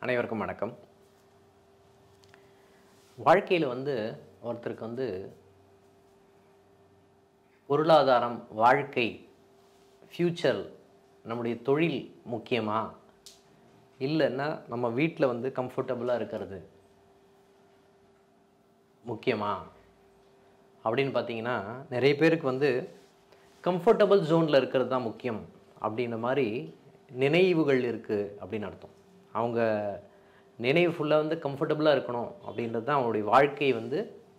அனைவருக்கும் வணக்கம் வாழ்க்கையில் வந்து ஒருத்தருக்கு வந்து பொருளாதாரம் வாழ்க்கை ஃப்யூச்சர் நம்முடைய தொழில் முக்கியமா இல்லைன்னா நம்ம வீட்டில் வந்து கம்ஃபர்டபுளாக இருக்கிறது முக்கியமா அப்படின்னு பார்த்தீங்கன்னா நிறைய பேருக்கு வந்து கம்ஃபர்டபுள் ஜோனில் இருக்கிறது தான் முக்கியம் அப்படின்ற மாதிரி நினைவுகள் இருக்குது அப்படின்னு அர்த்தம் அவங்க நினைவு ஃபுல்லாக வந்து கம்ஃபர்டபுளாக இருக்கணும் அப்படின்றது தான் அவங்களுடைய வாழ்க்கை வந்து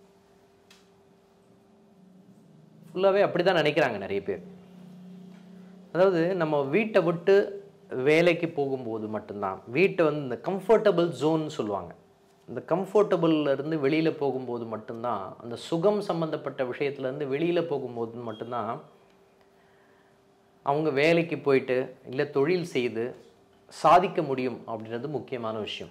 ஃபுல்லாகவே அப்படி தான் நினைக்கிறாங்க நிறைய பேர் அதாவது நம்ம வீட்டை விட்டு வேலைக்கு போகும்போது மட்டும்தான் வீட்டை வந்து இந்த கம்ஃபர்டபுள் ஜோன் சொல்லுவாங்க இந்த comfortable-ல இருந்து வெளியில் போகும்போது மட்டும்தான் அந்த சுகம் சம்மந்தப்பட்ட விஷயத்துலேருந்து வெளியில் போகும்போது மட்டும்தான் அவங்க வேலைக்கு போயிட்டு இல்லை தொழில் செய்து சாதிக்க முடியும் அப்படின்றது முக்கியமான விஷயம்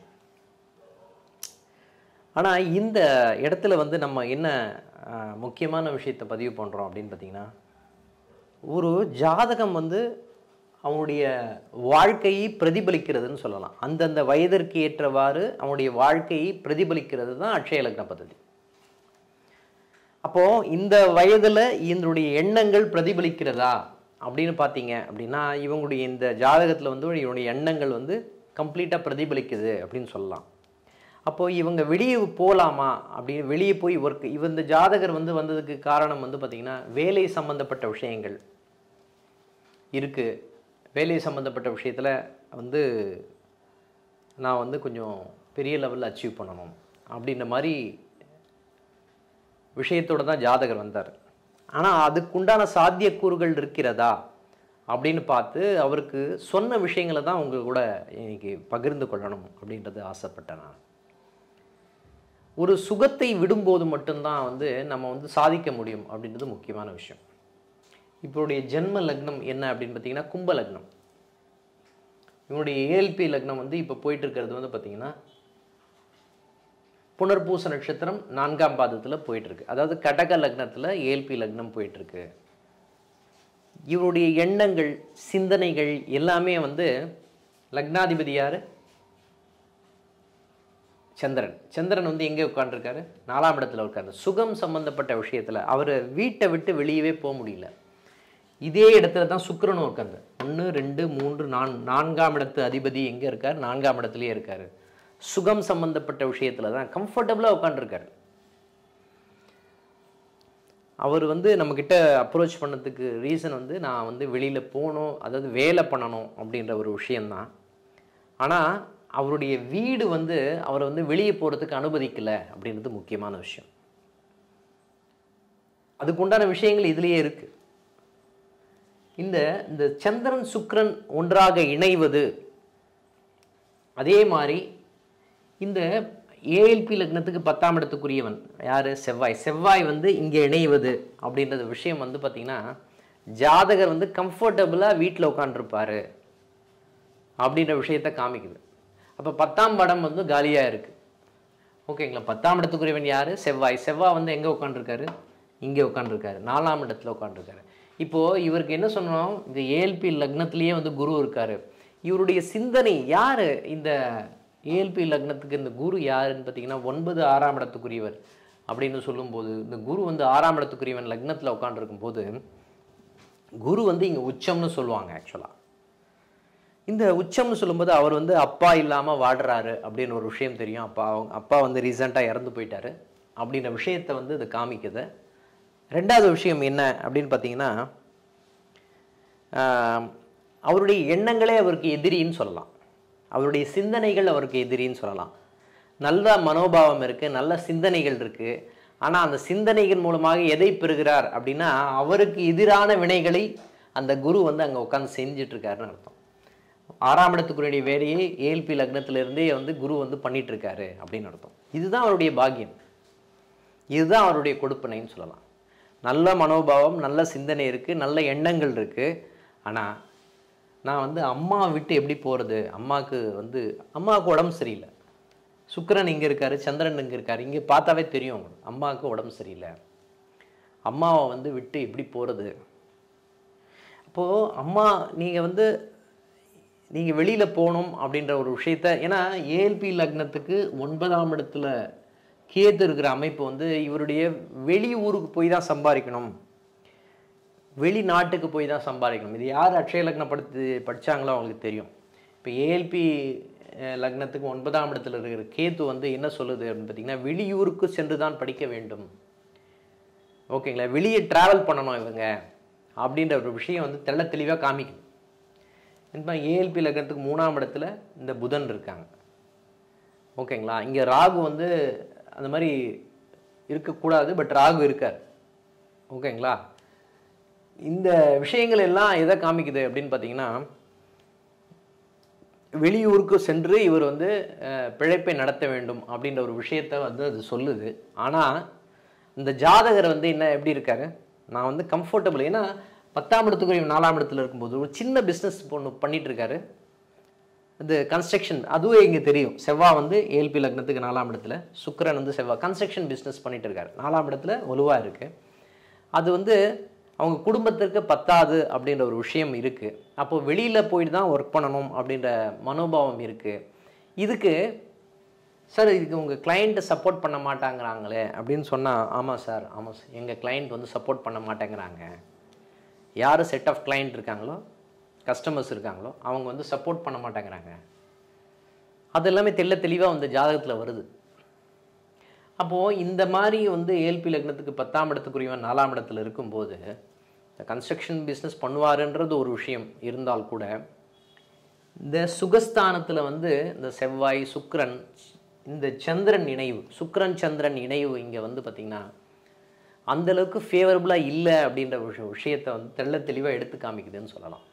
ஆனால் இந்த இடத்துல வந்து நம்ம என்ன அஹ், முக்கியமான விஷயத்தை பதிவு பண்ணுறோம் அப்படின்னு பார்த்தீங்கன்னா ஒரு ஜாதகம் வந்து அவனுடைய வாழ்க்கையை பிரதிபலிக்கிறதுன்னு சொல்லலாம் அந்தந்த வயதிற்கு ஏற்றவாறு அவனுடைய வாழ்க்கையை பிரதிபலிக்கிறது தான் அட்சய லக்ன பദ്ധதி அப்போ இந்த வயதுல இதனுடைய எண்ணங்கள் பிரதிபலிக்கிறதா அப்படின்னு பார்த்தீங்க அப்படின்னா இவங்களுடைய இந்த ஜாதகத்தில் வந்து இவனுடைய எண்ணங்கள் வந்து கம்ப்ளீட்டாக பிரதிபலிக்குது அப்படின்னு சொல்லலாம் அப்போ இவங்க வெளியே போகலாமா அப்படின்னு வெளியே போய் ஒர்க் இவ இந்த ஜாதகர் வந்து வந்ததுக்கு காரணம் வந்து பார்த்திங்கன்னா வேலை சம்பந்தப்பட்ட விஷயங்கள் இருக்குது வேலை சம்மந்தப்பட்ட விஷயத்தில் வந்து நான் வந்து கொஞ்சம் பெரிய லெவலில் அச்சீவ் பண்ணணும் அப்படின்ற மாதிரி விஷயத்தோட தான் ஜாதகர் வந்தார் ஆனால் அதுக்குண்டான சாத்தியக்கூறுகள் இருக்கிறதா அப்படின்னு பார்த்து அவருக்கு சொன்ன விஷயங்களை தான் உங்க கூட இன்னைக்கு பகிர்ந்து கொள்ளணும் அப்படின்றது ஆசைப்பட்டேன் நான் ஒரு சுகத்தை விடும்போது மட்டும்தான் வந்து நம்ம வந்து சாதிக்க முடியும் அப்படின்றது முக்கியமான விஷயம் இவருடைய ஜென்ம லக்னம் என்ன அப்படின்னு பார்த்தீங்கன்னா கும்ப லக்னம் இவனுடைய ஏஎல்பி லக்னம் வந்து இப்போ போயிட்டு இருக்கிறது வந்து பார்த்தீங்கன்னா புனர்பூச நட்சத்திரம் நான்காம் பாதத்தில் போயிட்டு இருக்கு அதாவது கடக லக்னத்தில் ஏஎல்பி லக்னம் போயிட்டு இருக்கு இவருடைய எண்ணங்கள் சிந்தனைகள் எல்லாமே வந்து லக்னாதிபதி யாரு சந்திரன் சந்திரன் வந்து எங்கே உட்காந்துருக்காரு நாலாம் இடத்துல உட்காந்து சுகம் சம்பந்தப்பட்ட விஷயத்தில் அவர் வீட்டை விட்டு வெளியவே போக முடியல இதே இடத்துல தான் சுக்கிரனும் உட்காந்து ஒன்று ரெண்டு மூன்று நான் நான்காம் இடத்து அதிபதி எங்கே இருக்கார் நான்காம் இடத்துலயே இருக்கார் சுகம் சம்பந்தப்பட்ட விஷயத்தில் தான் கம்ஃபர்டபுளாக உட்காந்துருக்காரு அவர் வந்து நம்மக்கிட்ட அப்ரோச் பண்ணதுக்கு ரீசன் வந்து நான் வந்து வெளியில் போகணும் அதாவது வேலை பண்ணணும் அப்படின்ற ஒரு விஷயந்தான் ஆனால் அவருடைய வீடு வந்து அவரை வந்து வெளியே போகிறதுக்கு அனுமதிக்கலை அப்படின்றது முக்கியமான விஷயம் அதுக்குண்டான விஷயங்கள் இதுலேயே இருக்குது இந்த இந்த சந்திரன் சுக்கிரன் ஒன்றாக இணைவது அதே மாதிரி இந்த ஏஎல்பி லக்னத்துக்கு பத்தாம் இடத்துக்குரியவன் யார் செவ்வாய் செவ்வாய் வந்து இங்கே இணைவது அப்படின்றது விஷயம் வந்து பார்த்திங்கன்னா ஜாதகர் வந்து கம்ஃபர்டபுளாக வீட்டில் உட்காந்துருப்பாரு அப்படின்ற விஷயத்த காமிக்குது அப்போ பத்தாம் படம் வந்து காலியாக இருக்குது ஓகேங்களா பத்தாம் இடத்துக்குரியவன் யார் செவ்வாய் செவ்வாய் வந்து எங்கே உட்காந்துருக்காரு இங்கே உட்காந்துருக்காரு நாலாம் இடத்துல உட்காந்துருக்காரு இப்போது இவருக்கு என்ன சொன்னோம் இந்த ஏஎல்பி லக்னத்திலேயே வந்து குரு இருக்கார் இவருடைய சிந்தனை யார் இந்த ஏஎல்பி லக்னத்துக்கு இந்த குரு யாருன்னு பார்த்தீங்கன்னா ஒன்பது ஆறாம் இடத்துக்குரியவர் அப்படின்னு சொல்லும்போது இந்த குரு வந்து ஆறாம் இடத்துக்குரியவன் லக்னத்தில் உட்காந்துருக்கும் போது குரு வந்து இங்கே உச்சம்னு சொல்லுவாங்க ஆக்சுவலாக இந்த உச்சம்னு சொல்லும்போது அவர் வந்து அப்பா இல்லாமல் வாடுறாரு அப்படின்னு ஒரு விஷயம் தெரியும் அப்பா அவங்க அப்பா வந்து ரீசெண்டாக இறந்து போயிட்டாரு அப்படின்ற விஷயத்தை வந்து இது காமிக்குது ரெண்டாவது விஷயம் என்ன அப்படின்னு பார்த்தீங்கன்னா ஆஹ், அவருடைய எண்ணங்களே அவருக்கு எதிரின்னு சொல்லலாம் அவருடைய சிந்தனைகள் அவருக்கு எதிரின்னு சொல்லலாம் நல்ல மனோபாவம் இருக்குது நல்ல சிந்தனைகள் இருக்குது ஆனால் அந்த சிந்தனைகள் மூலமாக எதை பெறுகிறார் அப்படின்னா அவருக்கு எதிரான வினைகளை அந்த குரு வந்து அங்கே உட்காந்து செஞ்சுட்டு இருக்காருன்னு அர்த்தம் ஆறாம் இடத்துக்குரிய வேலையை ஏஎல்பி லக்னத்திலிருந்தே வந்து குரு வந்து பண்ணிட்டு இருக்காரு அப்படின்னு அர்த்தம் இதுதான் அவருடைய பாக்கியம் இதுதான் அவருடைய கொடுப்பனைன்னு சொல்லலாம் நல்ல மனோபாவம் நல்ல சிந்தனை இருக்குது நல்ல எண்ணங்கள் இருக்குது ஆனால் நான் வந்து அம்மா விட்டு எப்படி போகிறது அம்மாவுக்கு வந்து அம்மாவுக்கு உடம்பு சரியில்லை சுக்கிரன் இங்கே இருக்காரு சந்திரன் இங்கே இருக்காரு இங்கே பார்த்தாவே தெரியும் உங்களுக்கு. அம்மாவுக்கு உடம்பு சரியில்லை அம்மாவை வந்து விட்டு எப்படி போகிறது அப்போது அம்மா நீங்கள் வந்து நீங்கள் வெளியில் போகணும் அப்படின்ற ஒரு விஷயத்த ஏன்னா ஏஎல்பி லக்னத்துக்கு ஒன்பதாம் இடத்துல கேத்து இருக்கிற அமைப்பு வந்து இவருடைய வெளி ஊருக்கு போய் தான் சம்பாதிக்கணும் வெளிநாட்டுக்கு போய் தான் சம்பாதிக்கணும் இது யார் அக்ஷய லக்னம் படுத்து படித்தாங்களோ அவங்களுக்கு தெரியும் இப்போ ஏஎல்பி லக்னத்துக்கு ஒன்பதாம் இடத்துல இருக்கிற கேத்து வந்து என்ன சொல்லுது அப்படின்னு பார்த்தீங்கன்னா வெளியூருக்கு சென்று தான் படிக்க வேண்டும் ஓகேங்களா வெளியே ட்ராவல் பண்ணணும் இவங்க அப்படின்ற ஒரு விஷயம் வந்து தெள்ள தெளிவாக காமிக்குது இப்போ ஏஎல்பி லக்னத்துக்கு மூணாம் இடத்துல இந்த புதன் இருக்காங்க ஓகேங்களா இங்கே ராகு வந்து அந்த மாதிரி இருக்கக்கூடாது பட் ராகு இருக்கார் ஓகேங்களா இந்த விஷயங்கள் எல்லாம் எதை காமிக்குது அப்படின்னு பார்த்தீங்கன்னா வெளியூருக்கு சென்று இவர் வந்து அஹ், பிழைப்பை நடத்த வேண்டும் அப்படின்ற ஒரு விஷயத்த வந்து அது சொல்லுது ஆனால் இந்த ஜாதகர் வந்து என்ன எப்படி இருக்காரு நான் வந்து கம்ஃபர்டபுள் ஏன்னா பத்தாம் இடத்துக்குரிய நாலாம் இடத்துல இருக்கும்போது ஒரு சின்ன பிஸ்னஸ் ஒன்று பண்ணிட்டு இருக்காரு இது கன்ஸ்ட்ரக்ஷன் அதுவே இங்கே தெரியும் செவ்வாய் வந்து ஏல்பி லக்னத்துக்கு நாலாம் இடத்துல சுக்கிரன் வந்து செவ்வாய் கன்ஸ்ட்ரக்ஷன் பிஸ்னஸ் பண்ணிட்டு இருக்காரு நாலாம் இடத்துல வலுவாக இருக்கு அது வந்து அவங்க குடும்பத்திற்கு பத்தாது அப்படின்ற ஒரு விஷயம் இருக்கு அப்போ வெளியில் போயிட்டு தான் ஒர்க் பண்ணணும் அப்படின்ற மனோபாவம் இருக்கு இதுக்கு சார் இதுக்கு உங்கள் கிளைண்ட்டை சப்போர்ட் பண்ண மாட்டாங்கிறாங்களே அப்படின்னு சொன்னால் ஆமாம் சார் ஆமாம் சார் எங்கள் கிளைண்ட் வந்து சப்போர்ட் பண்ண மாட்டேங்கிறாங்க யார் செட் ஆஃப் கிளைண்ட் இருக்காங்களோ கஸ்டமர்ஸ் இருக்காங்களோ அவங்க வந்து சப்போர்ட் பண்ண மாட்டேங்கிறாங்க அது எல்லாமே தெள்ள தெளிவாக வந்து ஜாதகத்தில் வருது அப்போது இந்த மாதிரி வந்து ஏல்பி லக்னத்துக்கு பத்தாம் இடத்துக்குரியவன் நாலாம் இடத்துல இருக்கும்போது இந்த கன்ஸ்ட்ரக்ஷன் பிஸ்னஸ் பண்ணுவாருன்றது ஒரு விஷயம் இருந்தால் கூட இந்த சுகஸ்தானத்தில் வந்து இந்த செவ்வாய் சுக்கிரன் இந்த சந்திரன் இணைவு சுக்கிரன் சந்திரன் இணைவு இங்கே வந்து பார்த்திங்கன்னா அந்த அளவுக்கு ஃபேவரபுளாக இல்லை அப்படின்ற விஷயம் விஷயத்தை வந்து தெள்ள தெளிவாக எடுத்து காமிக்குதுன்னு சொல்லலாம்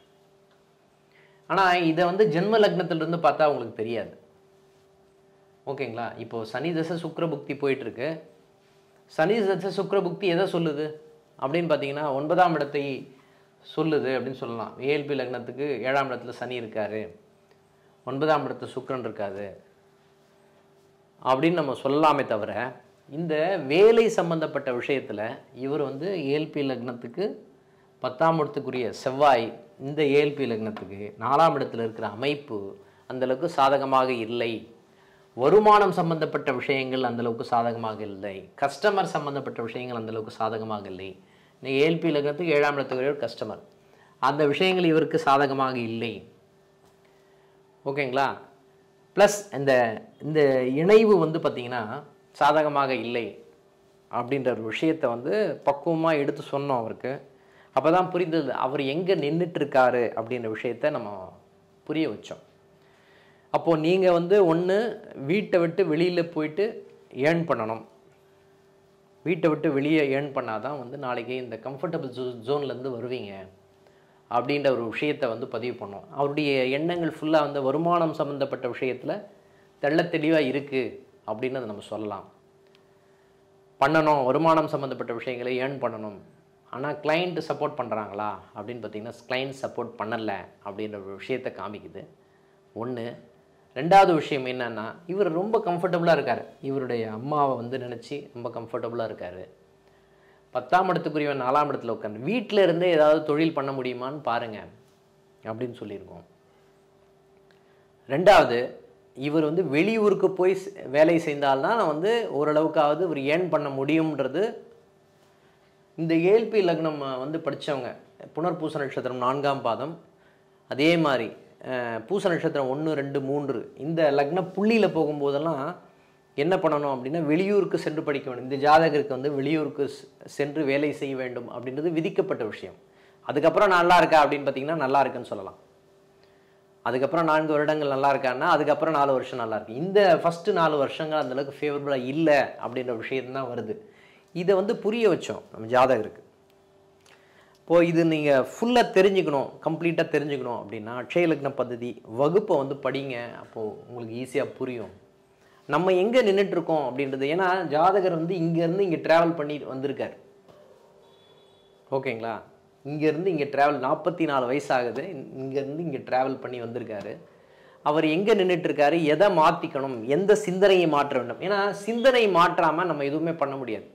ஆனால் இதை வந்து ஜென்ம லக்னத்திலிருந்து பார்த்தா உங்களுக்கு தெரியாது ஓகேங்களா இப்போ சனி தசை சுக்கிர புக்தி போயிட்டு இருக்கு சனி தசை சுக்கிர புக்தி எதை சொல்லுது அப்படின்னு பார்த்தீங்கன்னா ஒன்பதாம் இடத்தை சொல்லுது அப்படின்னு சொல்லலாம் ஏஎல்பி லக்னத்துக்கு ஏழாம் இடத்துல சனி இருக்காரு ஒன்பதாம் இடத்துல சுக்கிரன் இருக்காது அப்படின்னு நம்ம சொல்லலாமே தவிர இந்த வேலை சம்பந்தப்பட்ட விஷயத்தில் இவர் வந்து ஏஎல்பி லக்னத்துக்கு பத்தாம் இடத்துக்குரிய செவ்வாய் இந்த ஏஎல்பி லக்னத்துக்கு நாலாம் இடத்துல இருக்கிற அமைப்பு அந்த அளவுக்கு சாதகமாக இல்லை வருமானம் சம்பந்தப்பட்ட விஷயங்கள் அந்த அளவுக்கு சாதகமாக இல்லை கஸ்டமர் சம்பந்தப்பட்ட விஷயங்கள் அந்த அளவுக்கு சாதகமாக இல்லை இந்த ஏஎல்பி லக்னத்துக்கு ஏழாம் இடத்துக்குரிய கஸ்டமர் அந்த விஷயங்கள் இவருக்கு சாதகமாக இல்லை ஓகேங்களா ப்ளஸ் இந்த இந்த இணைவு வந்து பார்த்திங்கன்னா சாதகமாக இல்லை அப்படின்ற ஒரு விஷயத்தை வந்து பக்குவமாக எடுத்து சொன்னோம் அவருக்கு அப்போ தான் புரிந்தது அவர் எங்கே நின்றுட்டுருக்காரு அப்படின்ற விஷயத்த நம்ம புரிய வச்சோம் அப்போது நீங்கள் வந்து ஒன்று வீட்டை விட்டு வெளியில் போயிட்டு ஏர்ன் பண்ணணும் வீட்டை விட்டு வெளியே ஏர்ன் பண்ணாதான் வந்து நாளைக்கு இந்த கம்ஃபர்டபுள் ஜோ ஜோன்லேருந்து வருவீங்க அப்படின்ற ஒரு விஷயத்தை வந்து பதிவு பண்ணோம் அவருடைய எண்ணங்கள் ஃபுல்லாக வந்து வருமானம் சம்மந்தப்பட்ட விஷயத்தில் தெள்ள தெளிவாக இருக்குது அப்படின்னு அதை நம்ம சொல்லலாம் பண்ணணும் வருமானம் சம்மந்தப்பட்ட விஷயங்களை ஏர்ன் பண்ணணும் ஆனால் கிளைண்ட் சப்போர்ட் பண்ணுறாங்களா அப்படின்னு பார்த்தீங்கன்னா கிளைண்ட் சப்போர்ட் பண்ணலை அப்படின்ற ஒரு விஷயத்தை காமிக்குது ஒன்று ரெண்டாவது விஷயம் என்னன்னா இவர் ரொம்ப கம்ஃபர்டபுளாக இருக்கார் இவருடைய அம்மாவை வந்து நினச்சி ரொம்ப கம்ஃபர்டபுளாக இருக்கார் பத்தாம் இடத்துக்குரியவன் நாலாம் இடத்துல உட்காந்து வீட்டில் இருந்தே ஏதாவது தொழில் பண்ண முடியுமான்னு பாருங்க அப்படின்னு சொல்லியிருக்கோம் ரெண்டாவது இவர் வந்து வெளியூருக்கு போய் ஸ்- வேலை செய்தால்தான் வந்து ஓரளவுக்காவது இவர் ஏர்ன் பண்ண முடியும்ன்றது இந்த ஏல்பி லக்னம் அஹ், வந்து படித்தவங்க புனர்பூச நட்சத்திரம் நான்காம் பாதம் அதே மாதிரி அஹ், பூச நட்சத்திரம் ஒன்று ரெண்டு மூன்று இந்த லக்ன புள்ளியில் போகும்போதெல்லாம் என்ன பண்ணணும் அப்படின்னா வெளியூருக்கு சென்று படிக்க வேண்டும் இந்த ஜாதகருக்கு வந்து வெளியூருக்கு செ- சென்று வேலை செய்ய வேண்டும் அப்படின்றது விதிக்கப்பட்ட விஷயம் அதுக்கப்புறம் நல்லா இருக்கா அப்படின்னு பார்த்தீங்கன்னா நல்லா இருக்குன்னு சொல்லலாம் அதுக்கப்புறம் நான்கு வருடங்கள் நல்லா இருக்கான்னா அதுக்கப்புறம் நாலு வருஷம் நல்லா இருக்கு இந்த ஃபஸ்ட்டு நாலு வருஷங்கள் அந்த அளவுக்கு ஃபேவரபுளாக இல்லை அப்படின்ற விஷயம் தான் வருது இதை வந்து புரிய வச்சோம் நம்ம ஜாதகருக்கு இப்போது இது நீங்கள் ஃபுல்லாக தெரிஞ்சுக்கணும் கம்ப்ளீட்டாக தெரிஞ்சுக்கணும் அப்படின்னா அட்சய லக்ன பദ്ധதி வகுப்பை வந்து படிங்க அப்போது உங்களுக்கு ஈஸியாக புரியும் நம்ம எங்கே நின்றுட்டுருக்கோம் அப்படின்றது ஏன்னா ஜாதகர் வந்து இங்கேருந்து இங்கே ட்ராவல் பண்ணி வந்திருக்காரு ஓகேங்களா இங்கேருந்து இங்கே ட்ராவல் நாற்பத்தி நாலு வயசாகுது இங்கேருந்து இங்கே ட்ராவல் பண்ணி வந்திருக்காரு அவர் எங்கே நின்றுட்டுருக்காரு எதை மாற்றிக்கணும் எந்த சிந்தனையை மாற்ற வேண்டும் ஏன்னா சிந்தனை மாற்றாமல் நம்ம எதுவுமே பண்ண முடியாது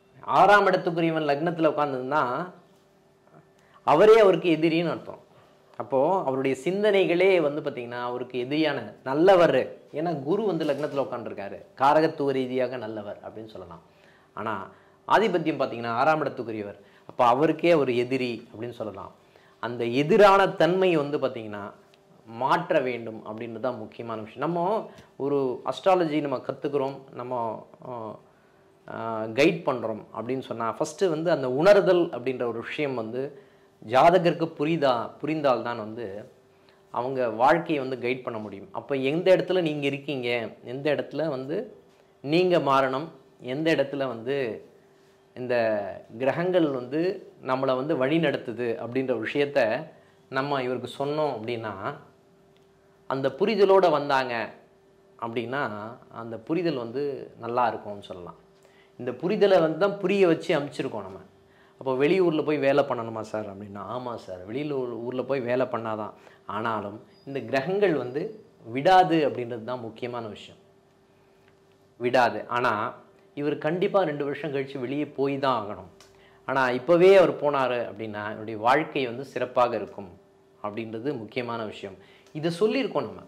ஆறாம் இடத்துக்குரியவன் லக்னத்தில் உட்காந்துருந்தா அவரே அவருக்கு எதிரின்னு அர்த்தம் அப்போது அவருடைய சிந்தனைகளே வந்து பார்த்திங்கன்னா அவருக்கு எதிரியான நல்லவர் ஏன்னா குரு வந்து லக்னத்தில் உட்காந்துருக்காரு காரகத்துவ ரீதியாக நல்லவர் அப்படின்னு சொல்லலாம் ஆனால் ஆதிபத்தியம் பார்த்தீங்கன்னா ஆறாம் இடத்துக்குரியவர் அப்போ அவருக்கே ஒரு எதிரி அப்படின்னு சொல்லலாம் அந்த எதிரான தன்மை வந்து பார்த்திங்கன்னா மாற்ற வேண்டும் அப்படின்றது தான் முக்கியமான விஷயம் நம்ம ஒரு அஸ்ட்ராலஜி நம்ம கற்றுக்குறோம் நம்ம கைட் பண்ணுறோம் அப்படின்னு சொன்னால் ஃபஸ்ட்டு வந்து அந்த உணர்தல் அப்படின்ற ஒரு விஷயம் வந்து ஜாதகருக்கு புரிதா புரிந்தால்தான் வந்து அவங்க வாழ்க்கையை வந்து கைட் பண்ண முடியும் அப்போ எந்த இடத்துல நீங்கள் இருக்கீங்க எந்த இடத்துல வந்து நீங்கள் மாறணும் எந்த இடத்துல வந்து இந்த கிரகங்கள் வந்து நம்மளை வந்து வழி நடத்துது அப்படின்ற ஒரு விஷயத்த நம்ம இவருக்கு சொன்னோம் அப்படின்னா அந்த புரிதலோடு வந்தாங்க அப்படின்னா அந்த புரிதல் வந்து நல்லா இருக்கும்னு சொல்லலாம் இந்த புரிதலை வந்து தான் புரிய வச்சு அமைச்சிருக்கோம் நம்ம அப்போ வெளியூரில் போய் வேலை பண்ணணுமா சார் அப்படின்னா ஆமாம் சார் வெளியூர் ஊரில் போய் வேலை பண்ணாதான் ஆனாலும் இந்த கிரகங்கள் வந்து விடாது அப்படின்றது தான் முக்கியமான விஷயம் விடாது ஆனால் இவர் கண்டிப்பாக ரெண்டு வருஷம் கழித்து வெளியே போய் தான் ஆகணும் ஆனால் இப்போவே அவர் போனார் அப்படின்னா இவருடைய வாழ்க்கை வந்து சிறப்பாக இருக்கும் அப்படின்றது முக்கியமான விஷயம் இதை சொல்லியிருக்கோம் நம்ம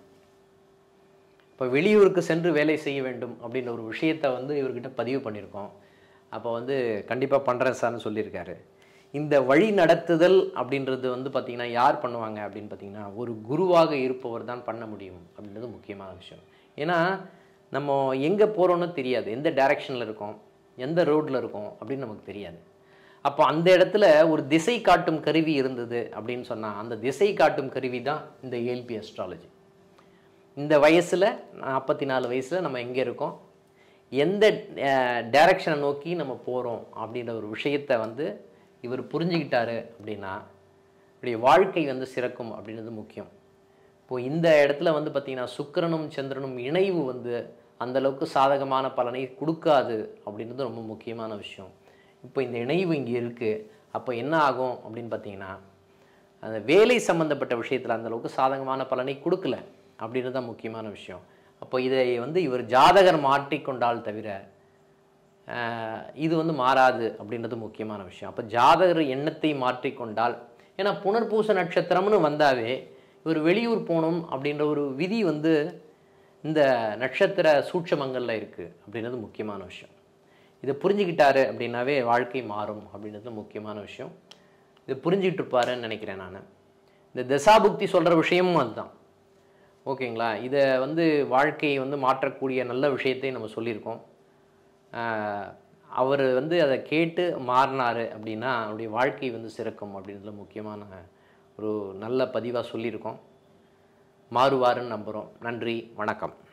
இப்போ வெளியூருக்கு சென்று வேலை செய்ய வேண்டும் அப்படின்ற ஒரு விஷயத்தை வந்து இவர்கிட்ட பதிவு பண்ணியிருக்கோம் அப்போ வந்து கண்டிப்பாக பண்ணுறேன் சார்னு சொல்லியிருக்காரு இந்த வழி நடத்துதல் அப்படின்றது வந்து பார்த்திங்கன்னா யார் பண்ணுவாங்க அப்படின்னு பார்த்தீங்கன்னா ஒரு குருவாக இருப்பவர் தான் பண்ண முடியும் அப்படின்றது முக்கியமான விஷயம் ஏன்னா நம்ம எங்கே போகிறோன்னு தெரியாது எந்த டைரக்ஷனில் இருக்கோம் எந்த ரோட்டில் இருக்கோம் அப்படின்னு நமக்கு தெரியாது அப்போ அந்த இடத்துல ஒரு திசை காட்டும் கருவி இருந்தது அப்படின்னு சொன்னால் அந்த திசை காட்டும் கருவி தான் இந்த ஏல்பி அஸ்ட்ராலஜி இந்த வயசில் நாற்பத்தி நாலு வயசில் நம்ம எங்கே இருக்கோம் எந்த டைரக்ஷனை நோக்கி நம்ம போகிறோம் அப்படின்ற ஒரு விஷயத்தை வந்து இவர் புரிஞ்சுக்கிட்டாரு அப்படின்னா இப்படி வாழ்க்கை வந்து சிறக்கும் அப்படின்றது முக்கியம் இப்போது இந்த இடத்துல வந்து பார்த்திங்கன்னா சுக்கிரனும் சந்திரனும் இணைவு வந்து அந்த அளவுக்கு சாதகமான பலனை கொடுக்காது அப்படின்றது ரொம்ப முக்கியமான விஷயம் இப்போ இந்த இணைவு இங்கே இருக்குது அப்போ என்ன ஆகும் அப்படின்னு பார்த்தீங்கன்னா அந்த வேலை சம்மந்தப்பட்ட விஷயத்தில் அந்த அளவுக்கு சாதகமான பலனை கொடுக்கல அப்படின்றது தான் முக்கியமான விஷயம் அப்போ இதை வந்து இவர் ஜாதகர் மாற்றிக்கொண்டால் தவிர ஆஹ், இது வந்து மாறாது அப்படின்றது முக்கியமான விஷயம் அப்போ ஜாதகர் எண்ணத்தை மாற்றிக்கொண்டால் ஏன்னா புனர்பூச நட்சத்திரம்னு வந்தாவே இவர் வெளியூர் போகணும் அப்படின்ற ஒரு விதி வந்து இந்த நட்சத்திர சூட்சமங்களில் இருக்குது அப்படின்றது முக்கியமான விஷயம் இதை புரிஞ்சுக்கிட்டாரு அப்படின்னாவே வாழ்க்கை மாறும் அப்படின்றது முக்கியமான விஷயம் இதை புரிஞ்சுக்கிட்டு இருப்பாருன்னு நினைக்கிறேன் நான் இந்த தசாபுக்தி சொல்கிற விஷயமும் அதுதான் ஓகேங்களா இதை வந்து வாழ்க்கையை வந்து மாற்றக்கூடிய நல்ல விஷயத்தை நம்ம சொல்லியிருக்கோம் அவர் வந்து அதை கேட்டு மாறினார் அப்படின்னா அவருடைய வாழ்க்கை வந்து சிறக்கும் அப்படின்றதுல முக்கியமான ஒரு நல்ல பதிவாக சொல்லியிருக்கோம் மாறுவாருன்னு நம்புகிறோம் நன்றி வணக்கம்